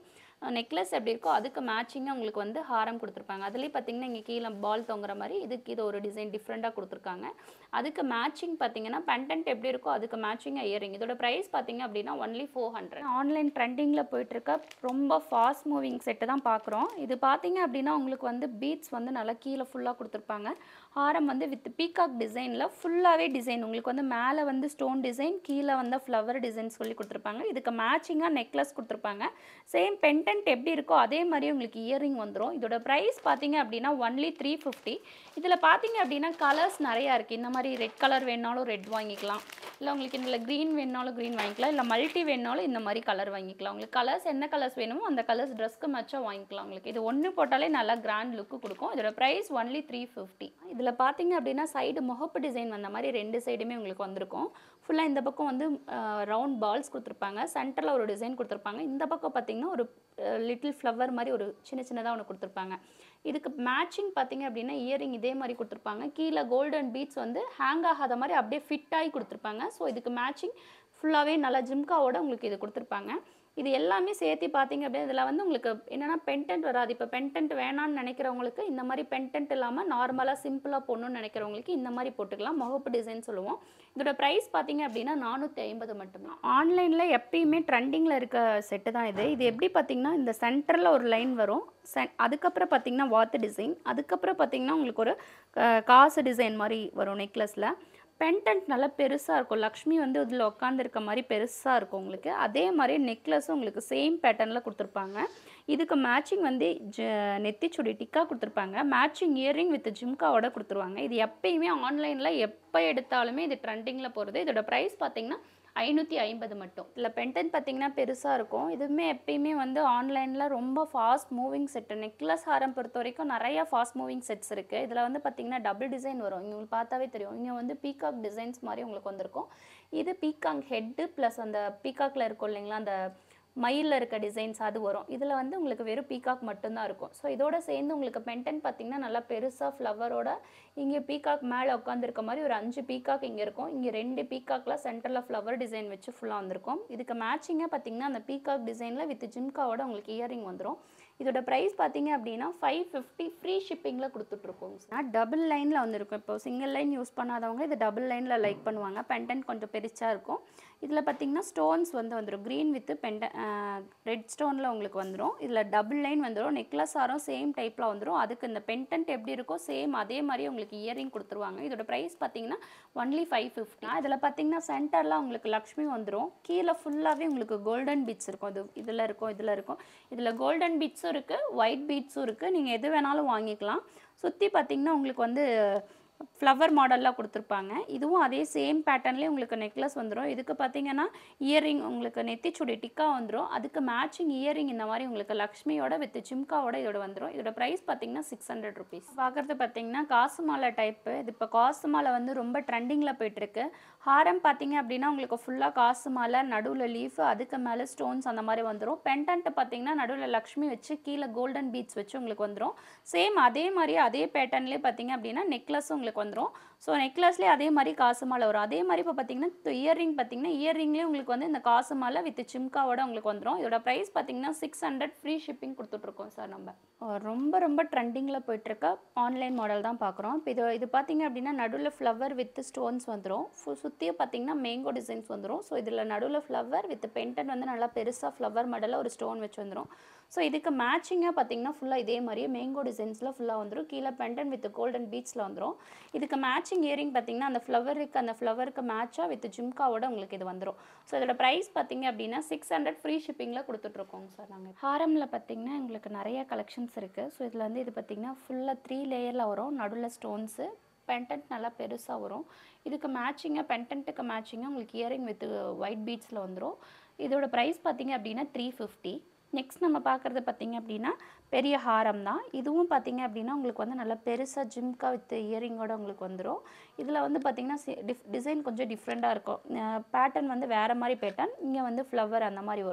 [SPEAKER 1] நெக்லஸ் எப்படி இருக்கோ அதுக்கு மேட்சிங்காக உங்களுக்கு வந்து ஹாரம் கொடுத்துருப்பாங்க அதுலேயும் பார்த்தீங்கன்னா இங்கே கீழே பால் தொங்குற மாதிரி இதுக்கு இது ஒரு டிசைன் டிஃப்ரெண்ட்டாக கொடுத்துருக்காங்க அதுக்கு மேட்சிங் பார்த்தீங்கன்னா பெண்டன்ட் எப்படி இருக்கோ அதுக்கு மேட்சிங்காக இயரிங் இதோட ப்ரைஸ் பார்த்தீங்க அப்படின்னா ஒன்லி ஃபோர் ஹண்ட்ரட் ஆன்லைன் ட்ரெண்டிங்கில் போயிட்டுருக்க ரொம்ப ஃபாஸ்ட் மூவிங் செட்டு தான் பார்க்குறோம் இது பார்த்தீங்க அப்படின்னா உங்களுக்கு வந்து பீட்ஸ் வந்து நல்லா கீழே ஃபுல்லாக கொடுத்துருப்பாங்க ஹாரம் வந்து வித் பீகாக் டிசைனில் ஃபுல்லாகவே டிசைன் உங்களுக்கு வந்து மேலே வந்து ஸ்டோன் டிசைன் கீழே வந்து ஃப்ளவர் டிசைன் சொல்லி கொடுத்துருப்பாங்க இதுக்கு மேட்சிங்காக நெக்லஸ் கொடுத்துருப்பாங்க சேம் பெண்டன்ட் எப்படி இருக்கோ அதே மாதிரி உங்களுக்கு இயரிங் வந்துடும் இதோட ப்ரைஸ் பார்த்தீங்க அப்படின்னா ஒன்லி த்ரீ ஃபிஃப்டி இதில் பார்த்தீங்க அப்படின்னா கலர்ஸ் நிறையா இருக்குது இந்த மாதிரி ரெட் கலர் வேணாலும் ரெட் வாங்கிக்கலாம் இல்லை உங்களுக்கு இதில் க்ரீன் வேணாலும் க்ரீன் வாங்கிக்கலாம் இல்லை மல்டி வேணாலும் இந்த மாதிரி கலர் வாங்கிக்கலாம் உங்களுக்கு கலர்ஸ் என்ன கலர்ஸ் வேணுமோ அந்த கலர்ஸ் ட்ரெஸ்க்கு மேட்சாக வாங்கிக்கலாம் உங்களுக்கு இது ஒன்று போட்டாலே நல்லா கிராண்ட் லுக்கு கொடுக்கும் இதோட ப்ரைஸ் ஒன்லி த்ரீ ஃபிஃப்டி இதில் பார்த்தீங்க அப்படின்னா சைடு முகப்பு டிசைன் வந்த மாதிரி ரெண்டு சைடுமே உங்களுக்கு வந்திருக்கும் ஃபுல்லாக இந்த பக்கம் வந்து ரவுண்ட் பால்ஸ் கொடுத்துருப்பாங்க சென்டரில் ஒரு டிசைன் கொடுத்துருப்பாங்க இந்த பக்கம் பார்த்தீங்கன்னா ஒரு லிட்டில் ஃப்ளவர் மாதிரி ஒரு சின்ன சின்னதாக ஒன்று கொடுத்துருப்பாங்க இதுக்கு மேட்சிங் பார்த்தீங்க அப்படின்னா இயரிங் இதே மாதிரி கொடுத்துருப்பாங்க கீழே கோல்டன் பீட்ஸ் வந்து ஹேங் ஆகாத மாதிரி அப்படியே ஃபிட் ஆகி கொடுத்துருப்பாங்க ஸோ இதுக்கு மேட்சிங் ஃபுல்லாகவே நல்லா ஜிம்காவோட உங்களுக்கு இது கொடுத்துருப்பாங்க இது எல்லாமே சேர்த்து பார்த்தீங்க அப்படின்னா இதில் வந்து உங்களுக்கு என்னென்னா பென்டென்ட் வராது இப்போ பென்டென்ட் வேணான்னு நினைக்கிறவங்களுக்கு இந்த மாதிரி பென்டென்ட் இல்லாமல் நார்மலாக சிம்பிளாக போடணும்னு நினைக்கிறவங்களுக்கு இந்த மாதிரி போட்டுக்கலாம் முகப்பு டிசைன் சொல்லுவோம் இதோட ப்ரைஸ் பார்த்தீங்க அப்படின்னா நானூற்றி ஐம்பது மட்டும்தான் ஆன்லைனில் எப்பயுமே ட்ரெண்டிங்கில் இருக்க செட்டு தான் இது இது எப்படி பார்த்தீங்கன்னா இந்த சென்டரில் ஒரு லைன் வரும் சென் அதுக்கப்புறம் பார்த்தீங்கன்னா வாத்து டிசைன் அதுக்கப்புறம் பார்த்தீங்கன்னா உங்களுக்கு ஒரு அஹ், காசு டிசைன் மாதிரி வரும் நெக்லஸில் பென்டன்ட் நல்லா பெருசாக இருக்கும் லக்ஷ்மி வந்து இதில் உட்காந்துருக்க மாதிரி பெருசாக இருக்கும் உங்களுக்கு அதே மாதிரி நெக்லஸும் உங்களுக்கு சேம் பேட்டர்னில் கொடுத்துருப்பாங்க இதுக்கு மேட்சிங் வந்து ஜ நெத்திச்சுடி டிக்கா கொடுத்துருப்பாங்க மேட்சிங் இயரிங் வித் ஜிம்காவோட கொடுத்துருவாங்க இது எப்பயுமே ஆன்லைனில் எப்போ எடுத்தாலுமே இது ட்ரெண்டிங்கில் போகிறது இதோட ப்ரைஸ் பார்த்தீங்கன்னா ஐநூற்றி ஐம்பது மட்டும் இல்லை பென்டன் பார்த்தீங்கன்னா பெருசாக இருக்கும் இதுவுமே எப்பயுமே வந்து ஆன்லைனில் ரொம்ப ஃபாஸ்ட் மூவிங் செட்டு நெக்லஸ் ஹாரம் பொறுத்த வரைக்கும் நிறைய ஃபாஸ்ட் மூவிங் செட்ஸ் இருக்குது இதில் வந்து பார்த்தீங்கன்னா டபுள் டிசைன் வரும் இங்கே உங்களுக்கு பார்த்தாவே தெரியும் இங்கே வந்து பீகாக் டிசைன்ஸ் மாதிரி உங்களுக்கு வந்திருக்கும் இது பீகாக் ஹெட்டு ப்ளஸ் அந்த பீகாக்கில் இருக்கும் இல்லைங்களா அந்த மயிலில் இருக்க டிசைன்ஸ் அது வரும் இதில் வந்து உங்களுக்கு வெறும் பீகாக் மட்டும்தான் இருக்கும் ஸோ இதோட சேர்ந்து உங்களுக்கு பென்டன் பார்த்தீங்கன்னா நல்லா பெருசாக ஃப்ளவரோட இங்கே பீகாக் மேலே உட்காந்துருக்க மாதிரி ஒரு அஞ்சு பீகாக் இங்கே இருக்கும் இங்கே ரெண்டு பீகாக்ல சென்டரில் ஃப்ளவர் டிசைன் வச்சு ஃபுல்லாக வந்திருக்கும் இதுக்கு மேட்சிங்காக பார்த்தீங்கன்னா அந்த பீகாக் டிசைனில் வித் ஜிம்காவோட உங்களுக்கு இயரிங் வந்துடும் இதோட ப்ரைஸ் பார்த்தீங்க அப்படின்னா ஃபைவ் ஃபிஃப்டி ஃப்ரீ ஷிப்பிங்கில் கொடுத்துட்ருக்கோம் நான் டபுள் லைனில் வந்திருக்கும் இப்போ சிங்கிள் லைன் யூஸ் பண்ணாதவங்க இது டபுள் லைனில் லைக் பண்ணுவாங்க பென்டன் கொஞ்சம் பெருசாக இருக்கும் இதில் பார்த்தீங்கன்னா ஸ்டோன்ஸ் வந்து வந்துடும் க்ரீன் வித் பெண்ட ரெட் ஸ்டோனில் உங்களுக்கு வந்துடும் இதில் டபுள் லைன் வந்துடும் நெக்லஸ் ஆரம் சேம் டைப்பில் வந்துடும் அதுக்கு இந்த பென்டன்ட் எப்படி இருக்கோ சேம் அதே மாதிரி உங்களுக்கு இயரிங் கொடுத்துருவாங்க இதோட ப்ரைஸ் பார்த்தீங்கன்னா ஒன்லி ஃபைவ் ஃபிஃப்டி இதில் பார்த்தீங்கன்னா சென்டரில் உங்களுக்கு லக்ஷ்மி வந்துடும் கீழே ஃபுல்லாகவே உங்களுக்கு கோல்டன் பீட்ஸ் இருக்கும் இது இதில் இருக்கும் இதில் இருக்கும் இதில் கோல்டன் பீட்ஸும் இருக்குது ஒயிட் பீட்ஸும் இருக்குது நீங்கள் எது வேணாலும் வாங்கிக்கலாம் சுற்றி பார்த்தீங்கன்னா உங்களுக்கு வந்து ஃப்ளவர் மாடலில் கொடுத்துருப்பாங்க இதுவும் அதே சேம் பேட்டர்ன்லேயே உங்களுக்கு நெக்லஸ் வந்துடும் இதுக்கு பார்த்தீங்கன்னா இயரிங் உங்களுக்கு நெத்திச்சுடி டிக்கா வந்துடும் அதுக்கு மேட்சிங் இயரிங் இந்த மாதிரி உங்களுக்கு லக்ஷ்மியோட வித் ஜிம்காவோட இதோட வந்துடும் இதோட ப்ரைஸ் பார்த்தீங்கன்னா சிக்ஸ் ஹண்ட்ரட் ருபீஸ் பார்க்குறது பார்த்தீங்கன்னா காசு மாலை டைப்பு இது இப்போ காசு மாலை வந்து ரொம்ப ட்ரெண்டிங்கில் போயிட்டுருக்கு ஹாரம் பார்த்தீங்க அப்படின்னா உங்களுக்கு ஃபுல்லாக காசு மாலை நடுவில் லீஃப் அதுக்கு மேலே ஸ்டோன்ஸ் அந்த மாதிரி வந்துடும் பெண்டன்ட் பார்த்தீங்கன்னா நடுவில் லக்ஷ்மி வச்சு கீழே கோல்டன் பீட்ஸ் வச்சு உங்களுக்கு வந்துடும் சேம் அதே மாதிரி அதே பேட்டர்ன்லேயே பார்த்தீங்க அப்படின்னா நெக்லஸும் உங்களுக்கு வந்துடும் ஸோ நெக்லஸ்லேயே அதே மாதிரி காசு மாலை வரும் அதே மாதிரி இப்போ பார்த்தீங்கன்னா இயரிங் பார்த்தீங்கன்னா இயரிங்லேயே உங்களுக்கு வந்து இந்த காசு மாலை வித் சிம்காவோட உங்களுக்கு வந்துடும் இதோட ப்ரைஸ் பார்த்தீங்கன்னா சிக்ஸ் ஹண்ட்ரட் ஃப்ரீ ஷிப்பிங் கொடுத்துட்ருக்கோம் சார் நம்ம அஹ் ரொம்ப ரொம்ப ட்ரெண்டிங்கில் போயிட்டுருக்க ஆன்லைன் மாடல் தான் பார்க்குறோம் இப்போ இது இது பார்த்தீங்க அப்படின்னா நடுவில் ஃப்ளவர் வித் ஸ்டோன்ஸ் வந்துடும் சுற்றியும் பார்த்தீங்கன்னா மேங்கோ டிசைன்ஸ் வந்துடும் ஸோ இதில் நடுவில் ஃப்ளவர் வித் பென்டன் வந்து நல்லா பெருசாக ஃப்ளவர் மாடலில் ஒரு ஸ்டோன் வச்சு வந்துடும் ஸோ இதுக்கு மேட்சிங்காக பார்த்தீங்கன்னா ஃபுல்லாக இதே மாதிரியே மேங்கோ டிசைன்ஸில் ஃபுல்லாக வந்துடும் கீழே பெண்டன் வித் கோல்டன் பீட்ஸில் வந்துடும் இதுக்கு மேட்சிங் இயரிங் பார்த்தீங்கன்னா அந்த ஃப்ளவருக்கு அந்த ஃப்ளவருக்கு மேட்சாக வித் ஜிம்காவோட உங்களுக்கு இது வந்துடும் ஸோ இதோட ப்ரைஸ் பார்த்தீங்க அப்படின்னா சிக்ஸ் ஹண்ட்ரட் ஃப்ரீ ஷிப்பிங்கில் கொடுத்துட்ருக்கோம் சார் நாங்கள் ஹாரமில் பார்த்தீங்கன்னா எங்களுக்கு நிறைய கலெக்ஷன்ஸ் இருக்குது ஸோ இதில் வந்து இது பார்த்தீங்கன்னா ஃபுல்லாக த்ரீ லேயரில் வரும் நடுவில் ஸ்டோன்ஸு பென்டன்ட் நல்லா பெருசாக வரும் இதுக்கு மேட்சிங்காக பென்டன்ட்டுக்கு மேட்சிங்காக உங்களுக்கு இயரிங் வித் ஒயிட் பீட்ஸில் வந்துடும் இதோட ப்ரைஸ் பார்த்தீங்க அப்படின்னா த்ரீ ஃபிஃப்டி நெக்ஸ்ட் நம்ம பார்க்குறது பார்த்தீங்க அப்படின்னா பெரிய ஹாரம் தான் இதுவும் பார்த்தீங்க அப்படின்னா உங்களுக்கு வந்து நல்லா பெருசாக ஜிம்கா வித் இயரிங்கோட உங்களுக்கு வந்துடும் இதில் வந்து பார்த்தீங்கன்னா டிஃப் டிசைன் கொஞ்சம் டிஃப்ரெண்ட்டாக இருக்கும் பேட்டர்ன் வந்து வேறு மாதிரி பேட்டர்ன் இங்கே வந்து ஃப்ளவர் அந்த மாதிரி வரும்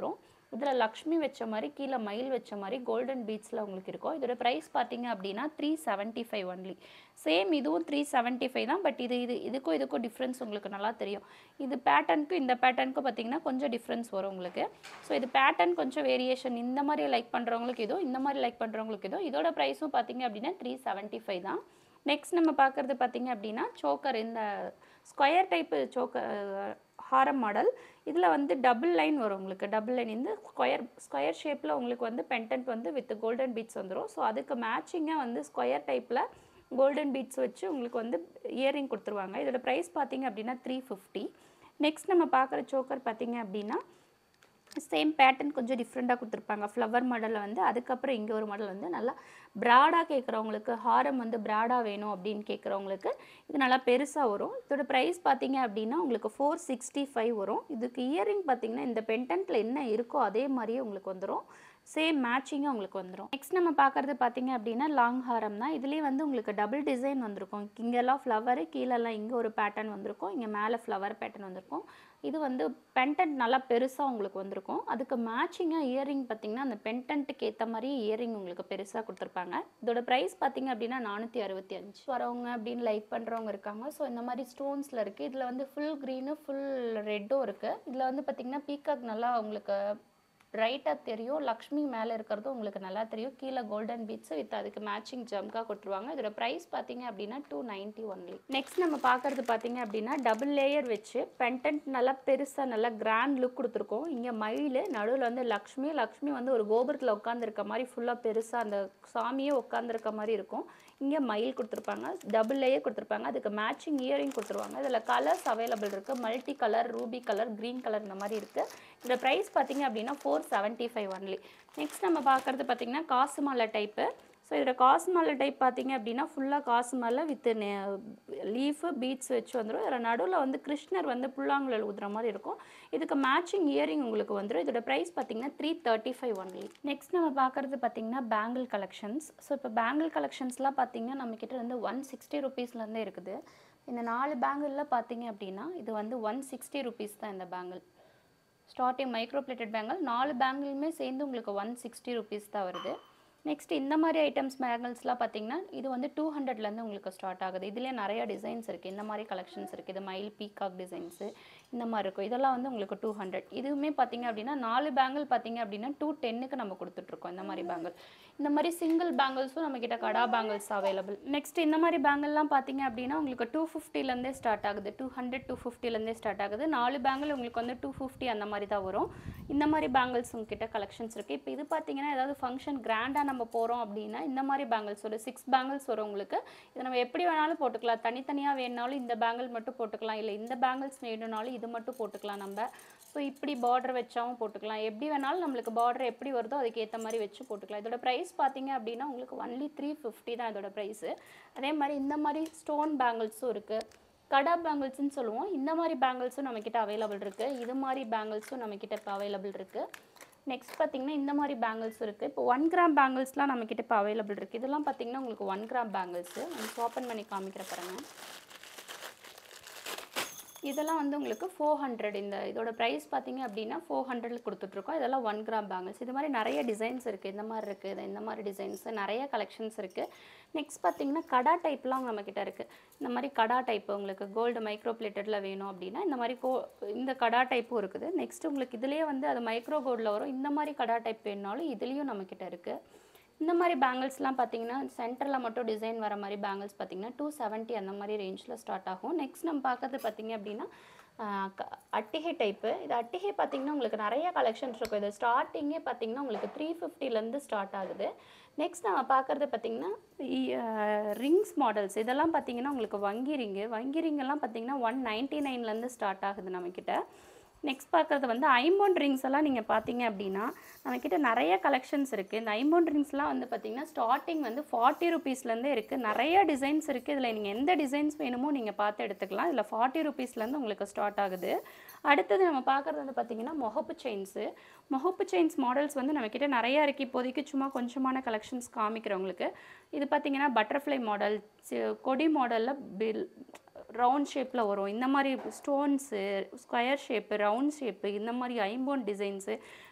[SPEAKER 1] இதில் லக்ஷ்மி வச்ச மாதிரி கீழே மயில் வச்ச மாதிரி கோல்டன் பீட்ஸில் உங்களுக்கு இருக்கும் இதோட ப்ரைஸ் பார்த்தீங்க அப்படின்னா three seventy five only same இதுவும் த்ரீ செவன்ட்டி ஃபைவ் தான் பட் இது இது இதுக்கும் இதுக்கும் டிஃப்ரென்ஸ் உங்களுக்கு நல்லா தெரியும் இது பேட்டர்னுக்கும் இந்த பேட்டர்னுக்கும் பார்த்தீங்கன்னா கொஞ்சம் டிஃப்ரென்ஸ் வரும் உங்களுக்கு ஸோ இது பேட்டர்ன் கொஞ்சம் வேரியேஷன் இந்த மாதிரி லைக் பண்ணுறவங்களுக்கு இதோ இந்த மாதிரி லைக் பண்ணுறவங்களுக்கு இதோ இதோட ப்ரைஸும் பார்த்தீங்க அப்படின்னா த்ரீ செவன்ட்டி ஃபைவ் தான் நெக்ஸ்ட் நம்ம பார்க்குறது பார்த்தீங்க அப்படின்னா சோக்கர் இந்த ஸ்கொயர் டைப்பு சோக்கர் ஹாரம் மாடல் இதில் வந்து டபுள் லைன் வரும் உங்களுக்கு டபுள் லைன் இந்த ஸ்கொயர் ஸ்கொயர் ஷேப்பில் உங்களுக்கு வந்து பெண்டன்ட் வந்து வித் கோல்டன் பீட்ஸ் வந்துடும் ஸோ அதுக்கு மேட்சிங்காக வந்து ஸ்கொயர் டைப்பில் கோல்டன் பீட்ஸ் வச்சு உங்களுக்கு வந்து இயரிங் கொடுத்துருவாங்க இதோட ப்ரைஸ் பார்த்தீங்க அப்படின்னா த்ரீ ஃபிஃப்டி நெக்ஸ்ட் நம்ம பார்க்குற சோக்கர் பார்த்தீங்க அப்படின்னா சேம் பேட்டர்ன் கொஞ்சம் டிஃப்ரெண்ட்டாக கொடுத்துருப்பாங்க ஃப்ளவர் மாடலில் வந்து அதுக்கப்புறம் இங்கே ஒரு மாடல் வந்து நல்லா ப்ராடாக கேட்குறவங்களுக்கு ஹாரம் வந்து ப்ராடாக வேணும் அப்படின்னு கேட்குறவங்களுக்கு இது நல்லா பெருசாக வரும் இதோட ப்ரைஸ் பார்த்தீங்க அப்படின்னா உங்களுக்கு ஃபோர் சிக்ஸ்டி ஃபைவ் வரும் இதுக்கு இயரிங் பார்த்தீங்கன்னா இந்த பென்டென்ட்டில் என்ன இருக்கோ அதே மாதிரியே உங்களுக்கு வந்துடும் சேம் மேட்சிங்காக உங்களுக்கு வந்துடும் நெக்ஸ்ட் நம்ம பார்க்குறது பார்த்தீங்க அப்படின்னா லாங் ஹாரம் தான் இதுலேயே வந்து உங்களுக்கு டபுள் டிசைன் வந்திருக்கும் இங்கெல்லாம் ஃப்ளவரு கீழெல்லாம் இங்கே ஒரு பேட்டர்ன் வந்திருக்கும் இங்கே மேலே ஃப்ளவர் பேட்டர்ன் வந்திருக்கும் இது வந்து பென்டன்ட் நல்லா பெருசாக உங்களுக்கு வந்திருக்கும் அதுக்கு மேட்சிங்காக இயரிங் பார்த்தீங்கன்னா அந்த பென்டன்ட்டுக்கு ஏற்ற மாதிரி இயரிங் உங்களுக்கு பெருசாக கொடுத்துருப்பாங்க இதோட ப்ரைஸ் பார்த்தீங்க அப்படின்னா நானூற்றி அறுபத்தி அஞ்சு வரவங்க அப்படின்னு லைக் பண்ணுறவங்க இருக்காங்க ஸோ இந்த மாதிரி ஸ்டோன்ஸில் இருக்குது இதில் வந்து ஃபுல் க்ரீனு ஃபுல் ரெட்டும் இருக்குது இதில் வந்து பார்த்திங்கன்னா பீகாக் நல்லா உங்களுக்கு ரைட்டாக தெரியும் லக்ஷ்மி மேலே இருக்கிறது உங்களுக்கு நல்லா தெரியும் கீழே கோல்டன் பீட்ஸ் வித் அதுக்கு மேட்சிங் ஜம்கா கொடுத்துருவாங்க இதோட ப்ரைஸ் பார்த்தீங்க அப்படின்னா டூ நைன்ட்டி ஒன்லி நெக்ஸ்ட் நம்ம பார்க்கறது பார்த்தீங்க அப்படின்னா டபுள் லேயர் வச்சு பென்டன்ட் நல்லா பெருசாக நல்லா கிராண்ட் லுக் கொடுத்துருக்கோம் இங்கே மயில் நடுவில் வந்து லக்ஷ்மி லக்ஷ்மி வந்து ஒரு கோபுரத்தில் உட்காந்துருக்க மாதிரி ஃபுல்லாக பெருசாக அந்த சாமியே உட்காந்துருக்க மாதிரி இருக்கும் இங்கே மயில் கொடுத்துருப்பாங்க டபுள் லேயர் கொடுத்துருப்பாங்க அதுக்கு மேட்சிங் இயரிங் கொடுத்துருவாங்க இதில் கலர்ஸ் அவைலபிள் இருக்குது multi colour ruby colour green colour இந்த மாதிரி இருக்குது இதோட ப்ரைஸ் பார்த்தீங்க அப்படின்னா four seventy five only next நம்ம பார்க்குறது பார்த்தீங்கன்னா காசு மாலை டைப்பு ஸோ இதில் காசு மாலை டைப் பார்த்தீங்க அப்படின்னா ஃபுல்லாக காசு மாலை வித் லீஃபு பீட்ஸ் வச்சு வந்துடும் இதில் நடுவில் வந்து கிருஷ்ணர் வந்து புல்லாங்குழல் ஊதுற மாதிரி இருக்கும் இதுக்கு மேட்சிங் இயரிங் உங்களுக்கு வந்துடும் இதோட ப்ரைஸ் பார்த்தீங்கன்னா three thirty five only next நம்ம பார்க்குறது பார்த்தீங்கன்னா பேங்கிள் கலெக்ஷன்ஸ் ஸோ இப்போ பேங்கிள் கலெக்ஷன்ஸ்லாம் பார்த்தீங்கன்னா நம்மக்கிட்ட வந்து ஒன் சிக்ஸ்டி ருபீஸ்லேருந்தே இருக்குது இந்த நாலு பேங்கிளில் பார்த்தீங்க அப்படின்னா இது வந்து ஒன் சிக்ஸ்டி ருபீஸ் தான் இந்த bangle starting micro plated bangle நாலு பேங்கிளுமே சேர்ந்து உங்களுக்கு ஒன் சிக்ஸ்டி ருபீஸ் தான் வருது நெக்ஸ்ட் இந்த மாதிரி ஐட்டம்ஸ் பேங்கிள்ஸ்லாம் பார்த்தீங்கன்னா இது வந்து டூ ஹண்ட்ரட்லேருந்து உங்களுக்கு ஸ்டார்ட் ஆகுது இதுலேயே நிறைய டிசைன்ஸ் இருக்குது இந்த மாதிரி கலெக்ஷன்ஸ் இருக்குது இது மயில் பீகாக் டிசைன்ஸு இந்த மாதிரி இருக்கும் இதெல்லாம் வந்து உங்களுக்கு டூ ஹண்ட்ரட் இதுவுமே பார்த்தீங்க அப்படின்னா நாலு பேங்கிள் பார்த்தீங்க அப்படின்னா டூ டென்னுக்கு நம்ம கொடுத்துட்ருக்கோம் இந்த மாதிரி பேங்கிள் இந்த மாதிரி சிங்கிள் பேங்கிள்ஸும் நம்மக்கிட்ட கடா பேங்கிள்ஸ் அவைலபிள் நெக்ஸ்ட் இந்த மாதிரி பேங்கிள்லாம் பார்த்தீங்க அப்படின்னா உங்களுக்கு டூ ஃபிஃப்டிலேருந்தே ஸ்டார்ட் ஆகுது டூ ஹண்ட்ரட் டூ ஃபிஃப்டிலேருந்தே ஸ்டார்ட் ஆகுது நாலு பேங்கிள் உங்களுக்கு வந்து டூ ஃபிஃப்டி அந்த மாதிரி தான் வரும் இந்த மாதிரி பேங்கிள்ஸ் உங்ககிட்ட கலெக்ஷன்ஸ் இருக்குது இப்போ இது பார்த்தீங்கன்னா ஏதாவது ஃபங்க்ஷன் கிராண்டாக நம்ம போகிறோம் அப்படின்னா இந்த மாதிரி பேங்கிள்ஸ் ஒரு சிக்ஸ் பேங்கிள்ஸ் வரும் உங்களுக்கு இதை நம்ம எப்படி வேணாலும் போட்டுக்கலாம் தனித்தனியாக வேணுனாலும் இந்த பேங்கிள் மட்டும் போட்டுக்கலாம் இல்லை இந்த பேங்கிள்ஸ் வேணும்னாலும் இது மட்டும் போட்டுக்கலாம் நம்ம ஸோ இப்படி பார்டர் வச்சாவும் போட்டுக்கலாம் எப்படி வேணாலும் நம்மளுக்கு பார்டர் எப்படி வருதோ அதுக்கு ஏற்ற மாதிரி வச்சு போட்டுக்கலாம் இதோட ப்ரைஸ் பார்த்தீங்க அப்படின்னா உங்களுக்கு ஒன்லி த்ரீ ஃபிஃப்டி தான் இதோட ப்ரைஸு அதே மாதிரி இந்த மாதிரி ஸ்டோன் பேங்கிள்ஸும் இருக்குது கடா பேங்கிள்ஸ்னு சொல்லுவோம் இந்த மாதிரி பேங்கிள்ஸும் நம்மக்கிட்ட அவைலபிள் இருக்குது இது மாதிரி பேங்கிள்ஸும் நம்மக்கிட்ட இப்போ அவைலபிள் இருக்குது நெக்ஸ்ட் பார்த்தீங்கன்னா இந்த மாதிரி பேங்கிள்ஸ் இருக்குது இப்போ ஒன் கிராம் பேங்கிள்ஸ்லாம் நம்மக்கிட்ட இப்போ அவைலபிள் இருக்குது இதெல்லாம் பார்த்தீங்கன்னா உங்களுக்கு ஒன் கிராம் பேங்கிள்ஸு உங்களுக்கு ஓப்பன் பண்ணி காமிக்கிற பாருங்க இதெல்லாம் வந்து உங்களுக்கு ஃபோர் ஹண்ட்ரட் இந்த இதோட ப்ரைஸ் பார்த்தீங்க அப்படின்னா ஃபோர் ஹண்ட்ரட்ல கொடுத்துட்ருக்கோம் இதெல்லாம் ஒன் கிராம் பேங்கிள்ஸ் இது மாதிரி நிறைய டிசைன்ஸ் இருக்குது இந்த மாதிரி இருக்குது இது இந்த மாதிரி டிசைன்ஸ் நிறைய கலெக்ஷன்ஸ் இருக்குது நெக்ஸ்ட் பார்த்தீங்கன்னா கடா டைப்லாம் நம்மக்கிட்ட இருக்குது இந்த மாதிரி கடா டைப் உங்களுக்கு கோல்டு மைக்ரோ பிளேட்டடில் வேணும் அப்படின்னா இந்த மாதிரி கோ இந்த கடா டைப்பும் இருக்குது நெக்ஸ்ட் உங்களுக்கு இதுலேயே வந்து அது மைக்ரோ கோல்டில் வரும் இந்த மாதிரி கடா டைப் வேணுனாலும் இதுலேயும் நம்மக்கிட்ட இருக்குது இந்த மாதிரி பேங்கிள்ஸ்லாம் பார்த்தீங்கன்னா சென்டரில் மட்டும் டிசைன் வர மாதிரி பேங்கிள்ஸ் பார்த்தீங்கன்னா டூ செவன்ட்டி அந்த மாதிரி ரேஞ்சில் ஸ்டார்ட் ஆகும் நெக்ஸ்ட் நம்ம பார்க்கறது பார்த்தீங்க அப்படின்னா ஆஹ் க- அட்டிகை டைப்பு இது அட்டிகை பார்த்தீங்கன்னா உங்களுக்கு நிறைய கலெக்ஷன்ஸ் இருக்கும் இது ஸ்டார்டிங்கே பார்த்தீங்கன்னா உங்களுக்கு த்ரீ ஃபிஃப்டிலேருந்து ஸ்டார்ட் ஆகுது நெக்ஸ்ட் நம்ம பார்க்குறது பார்த்தீங்கன்னா ரிங்ஸ் மாடல்ஸ் இதெல்லாம் பார்த்தீங்கன்னா உங்களுக்கு வங்கி ரிங்கு வங்கி ரிங்கெல்லாம் பார்த்தீங்கன்னா ஒன் நைன்ட்டி நைன்லேருந்து ஸ்டார்ட் ஆகுது நம்மக்கிட்ட நெக்ஸ்ட் பார்க்குறது வந்து ஐம்பொன் ரிங்ஸ் எல்லாம் நீங்கள் பார்த்தீங்க அப்படின்னா நம்மக்கிட்ட நிறைய கலெக்ஷன்ஸ் இருக்குது இந்த ஐம்பொன் ரிங்ஸ்லாம் வந்து பார்த்தீங்கன்னா ஸ்டார்டிங் வந்து ஃபார்ட்டி ருபீஸ்லேருந்தே இருக்குது நிறைய டிசைன்ஸ் இருக்குது இதில் நீங்கள் எந்த டிசைன்ஸ் வேணுமோ நீங்கள் பார்த்து எடுத்துக்கலாம் இதில் ஃபார்ட்டி ருபீஸ்லேருந்து உங்களுக்கு ஸ்டார்ட் ஆகுது அடுத்தது நம்ம பார்க்குறது வந்து பார்த்தீங்கன்னா முகப்பு செயின்ஸு முகப்பு செயின்ஸ் மாடல்ஸ் வந்து நம்மக்கிட்ட நிறையா இருக்குது இப்போதைக்கு சும்மா கொஞ்சமான கலெக்ஷன்ஸ் காமிக்கிறவங்களுக்கு இது பார்த்தீங்கன்னா பட்டர்ஃப்ளை மாடல் கொடி மாடலில் பில் ரவுண்ட் ஷேப்பில் வரும் இந்த மாதிரி stones square shape round shape இந்த மாதிரி ஐம்போன் டிசைன்ஸு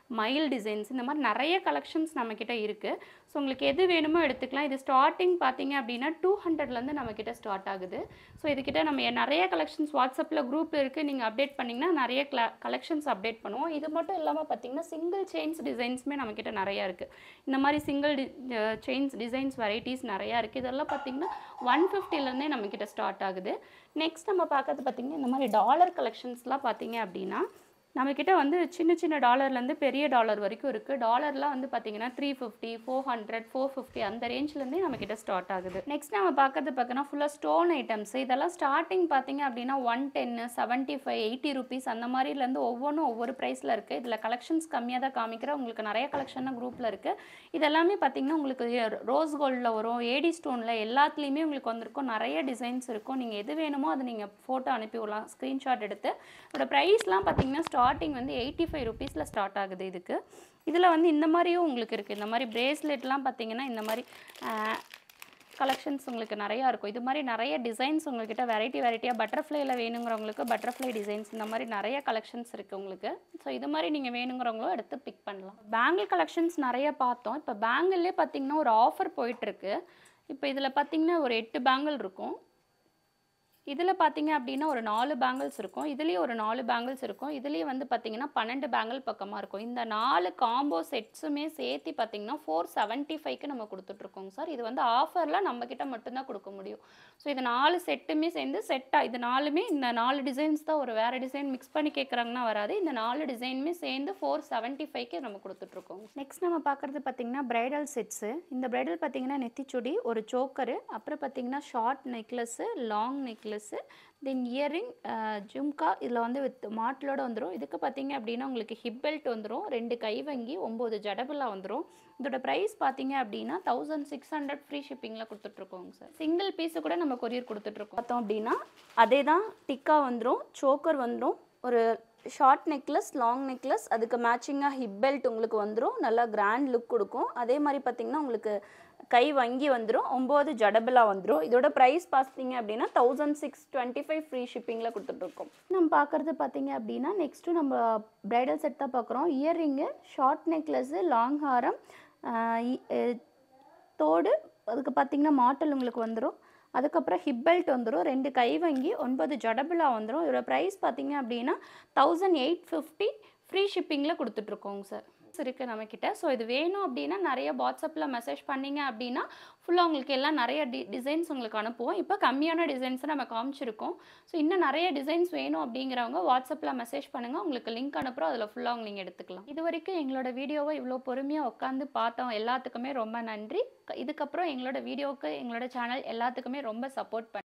[SPEAKER 1] மயில் டிசைன்ஸ் இந்த மாதிரி நிறைய கலெக்ஷன்ஸ் நம்மக்கிட்ட இருக்குது ஸோ உங்களுக்கு எது வேணுமோ எடுத்துக்கலாம் இது ஸ்டார்டிங் பார்த்தீங்க அப்படின்னா டூ ஹண்ட்ரட்லேருந்து நம்மக்கிட்ட ஸ்டார்ட் ஆகுது ஸோ இதுக்கிட்ட நம்ம எ- நிறைய கலெக்ஷன்ஸ் வாட்ஸ்அப்பில் குரூப் இருக்குது நீங்கள் அப்டேட் பண்ணிங்கன்னா நிறைய கல கலெக்ஷன்ஸ் அப்டேட் பண்ணுவோம் இது மட்டும் இல்லாமல் பார்த்தீங்கன்னா சிங்கிள் செயின்ஸ் டிசைன்ஸுமே நம்மக்கிட்ட நிறையா இருக்குது இந்த மாதிரி சிங்கிள் டி செயின்ஸ் டிசைன்ஸ் வெரைட்டிஸ் நிறையா இருக்குது இதெல்லாம் பார்த்தீங்கன்னா ஒன் ஃபிஃப்டிலேருந்தே நம்மக்கிட்ட ஸ்டார்ட் ஆகுது நெக்ஸ்ட் நம்ம பார்க்கறது பார்த்தீங்கன்னா இந்த மாதிரி டாலர் கலெக்ஷன்ஸ்லாம் பார்த்தீங்க அப்படின்னா நம்மக்கிட்ட வந்து சின்ன சின்ன டாலர்லேருந்து பெரிய டாலர் வரைக்கும் இருக்குது டாலர்லாம் வந்து பார்த்தீங்கன்னா three fifty four hundred four fifty அந்த ரேஞ்ச்லேருந்தே நம்மக்கிட்ட ஸ்டார்ட் ஆகுது நெக்ஸ்ட் நம்ம பார்க்கறது பார்த்தீங்கன்னா ஃபுல்லாக ஸ்டோன் ஐட்டம்ஸ் இதெல்லாம் ஸ்டார்டிங் பார்த்தீங்க அப்படின்னா ஒன் டென்னு செவன்ட்டி ஃபைவ் எயிட்டி ருபீஸ் அந்த மாதிரிலேருந்து ஒவ்வொன்றும் ஒவ்வொரு ப்ரைஸில் இருக்குது இதில் கலெக்ஷன்ஸ் கம்மியாக தான் காமிக்கிறேன் உங்களுக்கு நிறைய கலெக்ஷன் குரூப்பில் இருக்குது இதெல்லாமே பார்த்தீங்கன்னா உங்களுக்கு ரோஸ் கோல்டில் வரும் ஏடி ஸ்டோனில் எல்லாத்துலேயுமே உங்களுக்கு வந்திருக்கும் நிறைய டிசைன்ஸ் இருக்கும் நீங்கள் எது வேணுமோ அதை நீங்கள் ஃபோட்டோ அனுப்பி விடலாம் ஸ்க்ரீன்ஷாட் எடுத்து இதோட ப்ரைஸ்லாம் பார்த்தீங்கன்னா ஸ்டார்டிங் வந்து எயிட்டி ஃபைவ் ருபீஸில் ஸ்டார்ட் ஆகுது இதுக்கு இதில் வந்து இந்த மாதிரியும் உங்களுக்கு இருக்குது இந்த மாதிரி பிரேஸ்லெட்லாம் பார்த்தீங்கன்னா இந்த மாதிரி கலெக்ஷன்ஸ் உங்களுக்கு நிறையா இருக்கும் இது மாதிரி நிறைய டிசைன்ஸ் உங்கள்கிட்ட வெரைட்டி வெரைட்டியாக பட்டர்ஃப்ளைல வேணுங்கிறவங்களுக்கு பட்டர்ஃப்ளை டிசைன்ஸ் இந்த மாதிரி நிறைய கலெக்ஷன்ஸ் இருக்குது உங்களுக்கு ஸோ இது மாதிரி நீங்கள் வேணுங்கிறவங்களும் எடுத்து பிக் பண்ணலாம் பேங்கிள் கலெக்ஷன்ஸ் நிறைய பார்த்தோம் இப்போ பேங்கிள்லே பார்த்தீங்கன்னா ஒரு ஆஃபர் போயிட்டுருக்கு இப்போ இதில் பார்த்தீங்கன்னா ஒரு எட்டு பேங்கிள் இருக்கும் இதில் பார்த்தீங்க அப்படின்னா ஒரு நாலு பேங்கிள்ஸ் இருக்கும் இதுலேயும் ஒரு நாலு பேங்கிள்ஸ் இருக்கும் இதுலேயே வந்து பார்த்தீங்கன்னா பன்னெண்டு பேங்கிள் பக்கமாக இருக்கும் இந்த நாலு காம்போ செட்ஸுமே சேர்த்து பார்த்தீங்கன்னா ஃபோர் செவன்ட்டி ஃபைவ்க்கு நம்ம கொடுத்துட்ருக்கோங்க சார் இது வந்து ஆஃபரில் நம்மக்கிட்ட மட்டும்தான் கொடுக்க முடியும் ஸோ இது நாலு செட்டுமே சேர்ந்து செட்டாக இது நாலுமே இந்த நாலு டிசைன்ஸ் தான் ஒரு வேறு டிசைன் மிக்ஸ் பண்ணி கேட்குறாங்கன்னா வராது இந்த நாலு டிசைனுமே சேர்ந்து ஃபோர் செவன்ட்டி ஃபைவ்க்கு நம்ம கொடுத்துட்ருக்கோம் நெக்ஸ்ட் நம்ம பார்க்குறது பார்த்தீங்கன்னா பிரைடல் செட்ஸு இந்த பிரைடல் பார்த்தீங்கன்னா நெத்திச்சுடி ஒரு சோக்கரு அப்புறம் பார்த்தீங்கன்னா short necklace long necklace then earring jhumka இதில் வந்து வித் மாட்டலோட வந்துடும் இதுக்கு பார்த்தீங்க அப்படின்னா உங்களுக்கு ஹிப் பெல்ட் வந்துடும் ரெண்டு கைவங்கி ஒம்பது ஜடபுல்லா வந்துடும் இதோட ப்ரைஸ் பார்த்தீங்க அப்படின்னா தௌசண்ட் சிக்ஸ் ஹண்ட்ரட் ஃப்ரீ ஷிப்பிங்கில் கொடுத்துட்ருக்கோங்க சார் சிங்கிள் பீஸு கூட நம்ம கொரியர் கொடுத்துட்ருக்கோம் பார்த்தோம் அப்படின்னா அதே தான் டிக்கா வந்துடும் சோக்கர் வந்துடும் ஒரு ஷார்ட் நெக்லஸ் லாங் நெக்லஸ் அதுக்கு மேட்சிங்காக ஹிப் பெல்ட் உங்களுக்கு வந்துடும் நல்லா கிராண்ட் லுக் கொடுக்கும் அதே மாதிரி பார்த்தீங்கன்னா உங்களுக்கு கை வங்கி வந்துடும் ஒம்பது ஜடபிளா வந்துடும் இதோட ப்ரைஸ் பார்த்தீங்க அப்படின்னா thousand six twenty five free ஷிப்பிங்கில் கொடுத்துட்ருக்கோம் நம்ம பார்க்குறது பார்த்தீங்க அப்படின்னா நெக்ஸ்ட்டு நம்ம ப்ரைடல் செட் தான் பார்க்குறோம் இயர்ரிங்கு ஷார்ட் நெக்லஸ்ஸு லாங் ஹாரம் ஆஹ் இ- அஹ் தோடு அதுக்கு பார்த்தீங்கன்னா மாட்டல் உங்களுக்கு வந்துடும் அதுக்கப்புறம் ஹிப் பெல்ட் வந்துடும் ரெண்டு கைவங்கி ஒன்பது ஜடபிளா வந்துடும் இதோட ப்ரைஸ் பார்த்தீங்க அப்படின்னா தௌசண்ட் எயிட் ஃபிஃப்டி ஃப்ரீ ஷிப்பிங்கில் கொடுத்துட்ருக்கோங்க சார் இருக்குது நம்மக்கிட்ட ஸோ இது வேணும் அப்படின்னா நிறைய வாட்ஸ்அப்பில் மெசேஜ் பண்ணீங்க அப்படின்னா ஃபுல்லாக உங்களுக்கு எல்லாம் நிறைய டி டிசைன்ஸ் உங்களுக்கு அனுப்புவோம் இப்போ கம்மியான டிசைன்ஸை நம்ம காமிச்சிருக்கோம் ஸோ இன்னும் நிறைய டிசைன்ஸ் வேணும் அப்படிங்கிறவங்க வாட்ஸ்அப்பில் மெசேஜ் பண்ணுங்கள் உங்களுக்கு லிங்க் அனுப்புகிறோம் அதில் ஃபுல்லாக நீங்கள் எடுத்துக்கலாம் இது வரைக்கும் எங்களோட வீடியோவை இவ்வளோ பொறுமையாக உட்காந்து பார்த்தோம் எல்லாத்துக்குமே ரொம்ப நன்றி இதுக்கப்புறம் எங்களோட வீடியோவுக்கு எங்களோட சேனல் எல்லாத்துக்குமே ரொம்ப சப்போர்ட் பண்ணி